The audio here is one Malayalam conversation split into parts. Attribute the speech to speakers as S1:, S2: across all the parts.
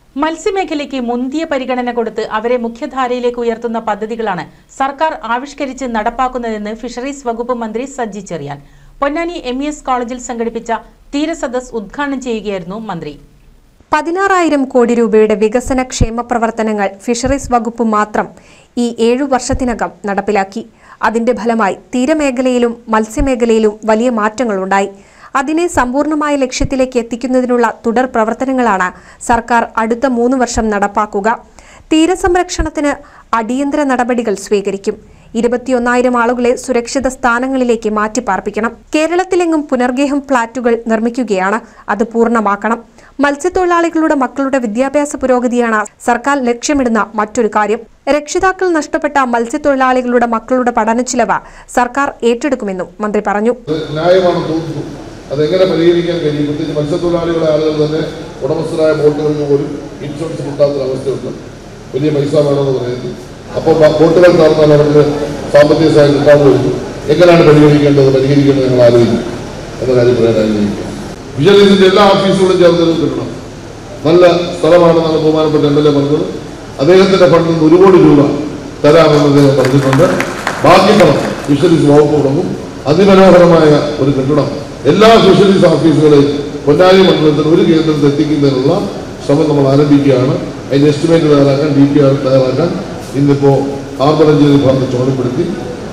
S1: മത്സ്യമേഖലയ്ക്ക് മുന്തിയ പരിഗണന കൊടുത്ത് അവരെ മുഖ്യധാരയിലേക്ക് ഉയർത്തുന്ന പദ്ധതികളാണ് സർക്കാർ ആവിഷ്കരിച്ച് നടപ്പാക്കുന്നതെന്ന് ഫിഷറീസ് വകുപ്പ് മന്ത്രി Saji Cheriyan Ponnani M E S കോളേജിൽ സംഘടിപ്പിച്ച തീരസദസ് ഉദ്ഘാടനം ചെയ്യുകയായിരുന്നു മന്ത്രി
S2: പതിനാറായിരം കോടി രൂപയുടെ വികസന ക്ഷേമ പ്രവർത്തനങ്ങൾ ഫിഷറീസ് വകുപ്പ് മാത്രം ഈ ഏഴു വർഷത്തിനകം നടപ്പിലാക്കി അതിന്റെ ഫലമായി തീരമേഖലയിലും മത്സ്യമേഖലയിലും വലിയ മാറ്റങ്ങളുണ്ടായി അതിനെ സമ്പൂർണ്ണമായ ലക്ഷ്യത്തിലേക്ക് എത്തിക്കുന്നതിനുള്ള തുടർ പ്രവർത്തനങ്ങളാണ് സർക്കാർ അടുത്ത മൂന്ന് വർഷം നടപ്പാക്കുക തീരസംരക്ഷണത്തിന് അടിയന്തര നടപടികൾ സ്വീകരിക്കും ഇരുപത്തിയൊന്നായിരം ആളുകളെ സുരക്ഷിത സ്ഥാനങ്ങളിലേക്ക് മാറ്റിപ്പാർപ്പിക്കണം കേരളത്തിലെങ്ങും പുനർഗേഹം ഫ്ളാറ്റുകൾ നിർമ്മിക്കുകയാണ് അത് പൂർണ്ണമാക്കണം മത്സ്യത്തൊഴിലാളികളുടെ മക്കളുടെ വിദ്യാഭ്യാസ പുരോഗതിയാണ് സർക്കാർ ലക്ഷ്യമിടുന്ന മറ്റൊരു കാര്യം രക്ഷിതാക്കൾ നഷ്ടപ്പെട്ട മത്സ്യത്തൊഴിലാളികളുടെ മക്കളുടെ പഠനച്ചിലവ് സർക്കാർ ഏറ്റെടുക്കുമെന്നും മന്ത്രി പറഞ്ഞു
S3: അത് ന്യായമാണെന്ന് തോന്നുന്നു അതെങ്ങനെ പരിഹരിക്കാൻ കഴിയും പ്രത്യേകിച്ച് മത്സ്യത്തൊഴിലാളികളെ ആളുകൾ തന്നെ ഉടമസ്ഥരായ ബോട്ടുകൾക്ക് പോലും ഇൻഷുറൻസ് കിട്ടാത്തൊരവസ്ഥയുണ്ട് വലിയ പൈസ വേണമെന്ന് പറയുന്നു അപ്പോൾ ബ- ബോട്ടുകൾ തറന്നാൽ അവർക്ക് സാമ്പത്തിക സഹായം കിട്ടാതെ വരുന്നു എങ്ങനെയാണ് പരിഹരിക്കേണ്ടത് പരിഹരിക്കേണ്ടത് ഞങ്ങൾ ആലോചിക്കും എന്ന കാര്യം പറയാൻ ആഗ്രഹിക്കുക വിജിലൻസിന്റെ എല്ലാ ഓഫീസുകളും ചേർന്ന് കിട്ടണം നല്ല സ്ഥലമാണെന്നാണ് ബഹുമാനപ്പെട്ട എം എൽ എ പറഞ്ഞത് അദ്ദേഹത്തിന്റെ ഫണ്ടിൽ നിന്ന് ഒരു കോടി രൂപ തരാമെന്ന് അദ്ദേഹം പറഞ്ഞിട്ടുണ്ട് ബാക്കി പണം ഫിഷറീസ് വകുപ്പ് കൊടുക്കും അതിമനോഹരമായ ഒരു കെട്ടിടം എല്ലാ ഫിഷറീസ് ഓഫീസുകളെയും പൊന്നാനി മണ്ഡലത്തിൽ ഒരു കേന്ദ്രത്തിൽ എത്തിക്കുന്നതിനുള്ള ശ്രമം നമ്മൾ ആരംഭിക്കുകയാണ് അതിന് എസ്റ്റിമേറ്റ് തയ്യാറാക്കാൻ ഡി പി ആർ തയ്യാറാക്കാൻ ഇന്നിപ്പോൾ ഹാർബർ എഞ്ചിനീയറിംഗ് ഫണ്ട് ചുമതലപ്പെടുത്തി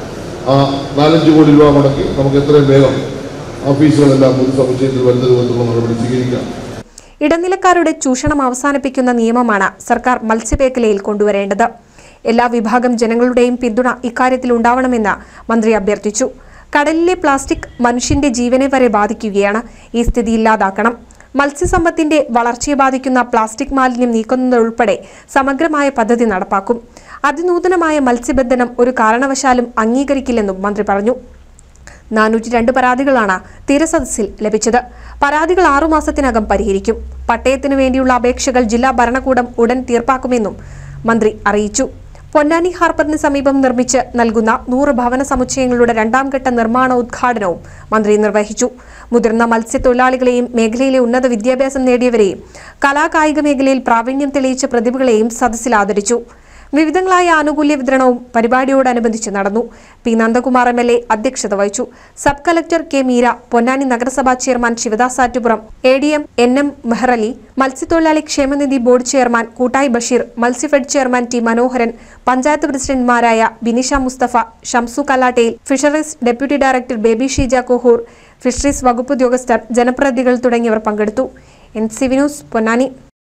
S3: ആ നാലഞ്ച് കോടി രൂപ മുടക്കി നമുക്ക് എത്രയും വേഗം ഓഫീസുകളെല്ലാം പൊതു സമുച്ചയത്തിൽ വരുന്ന രൂപത്തിലുള്ള നടപടി സ്വീകരിക്കാം
S2: ഇടനിലക്കാരുടെ ചൂഷണം അവസാനിപ്പിക്കുന്ന നിയമമാണ് സർക്കാർ മത്സ്യമേഖലയിൽ കൊണ്ടുവരേണ്ടത് എല്ലാ വിഭാഗം ജനങ്ങളുടെയും പിന്തുണ ഇക്കാര്യത്തിൽ ഉണ്ടാവണമെന്ന് മന്ത്രി അഭ്യർത്ഥിച്ചു കടലിലെ പ്ലാസ്റ്റിക് മനുഷ്യന്റെ ജീവനെ വരെ ബാധിക്കുകയാണ് ഈ സ്ഥിതി ഇല്ലാതാക്കണം മത്സ്യസമ്പത്തിന്റെ വളർച്ചയെ ബാധിക്കുന്ന പ്ലാസ്റ്റിക് മാലിന്യം നീക്കുന്നതുൾപ്പെടെ സമഗ്രമായ പദ്ധതി നടപ്പാക്കും അതിനൂതനമായ മത്സ്യബന്ധനം ഒരു കാരണവശാലും അംഗീകരിക്കില്ലെന്നും മന്ത്രി പറഞ്ഞു നാനൂറ്റി രണ്ട് പരാതികളാണ് തീരസദസ്സിൽ ലഭിച്ചത് പരാതികൾ ആറുമാസത്തിനകം പരിഹരിക്കും പട്ടയത്തിനു വേണ്ടിയുള്ള അപേക്ഷകൾ ജില്ലാ ഭരണകൂടം ഉടൻ തീർപ്പാക്കുമെന്നും മന്ത്രി അറിയിച്ചു പൊന്നാനി ഹാർബറിന് സമീപം നിർമ്മിച്ച് നൽകുന്ന നൂറ് ഭവന സമുച്ചയങ്ങളുടെ രണ്ടാം ഘട്ട നിർമ്മാണ ഉദ്ഘാടനവും മന്ത്രി നിർവഹിച്ചു മുതിർന്ന മത്സ്യത്തൊഴിലാളികളെയും മേഖലയിലെ ഉന്നത വിദ്യാഭ്യാസം നേടിയവരെയും കലാകായിക മേഖലയിൽ പ്രാവീണ്യം തെളിയിച്ച പ്രതിഭകളെയും സദസ്സിൽ ആദരിച്ചു വിവിധങ്ങളായ ആനുകൂല്യ വിതരണവും പരിപാടിയോടനുബന്ധിച്ച് നടന്നു P Nandakumar M L A അധ്യക്ഷത വഹിച്ചു sub collector K Meera Ponnani നഗരസഭാ chairman Shivadas Attupuram A D M N M Mehrali മത്സ്യത്തൊഴിലാളി ക്ഷേമനിധി board chairman Koottayi Basheer Matsyafed chairman T Manoharan panchayat പ്രസിഡന്റുമാരായ Binisha Musthafa Shamsu Kallattayil fisheries deputy director Baby Sheeja Kohur fisheries വകുപ്പ് ഉദ്യോഗസ്ഥർ ജനപ്രതിനിധികൾ തുടങ്ങിയവർ പങ്കെടുത്തു N C Vinoos Ponnani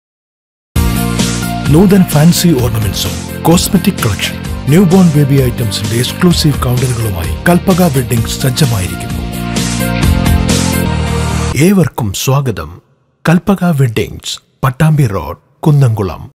S4: Nuthan fancy ഓർണമെന്റ്സും cosmetic collection new born baby ഐറ്റംസിന്റെ എക്സ്ക്ലൂസീവ് കൗണ്ടറുകളുമായി കൽപ്പക വെഡിംഗ് സജ്ജമായിരിക്കുന്നു ഏവർക്കും സ്വാഗതം കൽപ്പക വെഡിങ്സ് പട്ടാമ്പി റോഡ് കുന്നംകുളം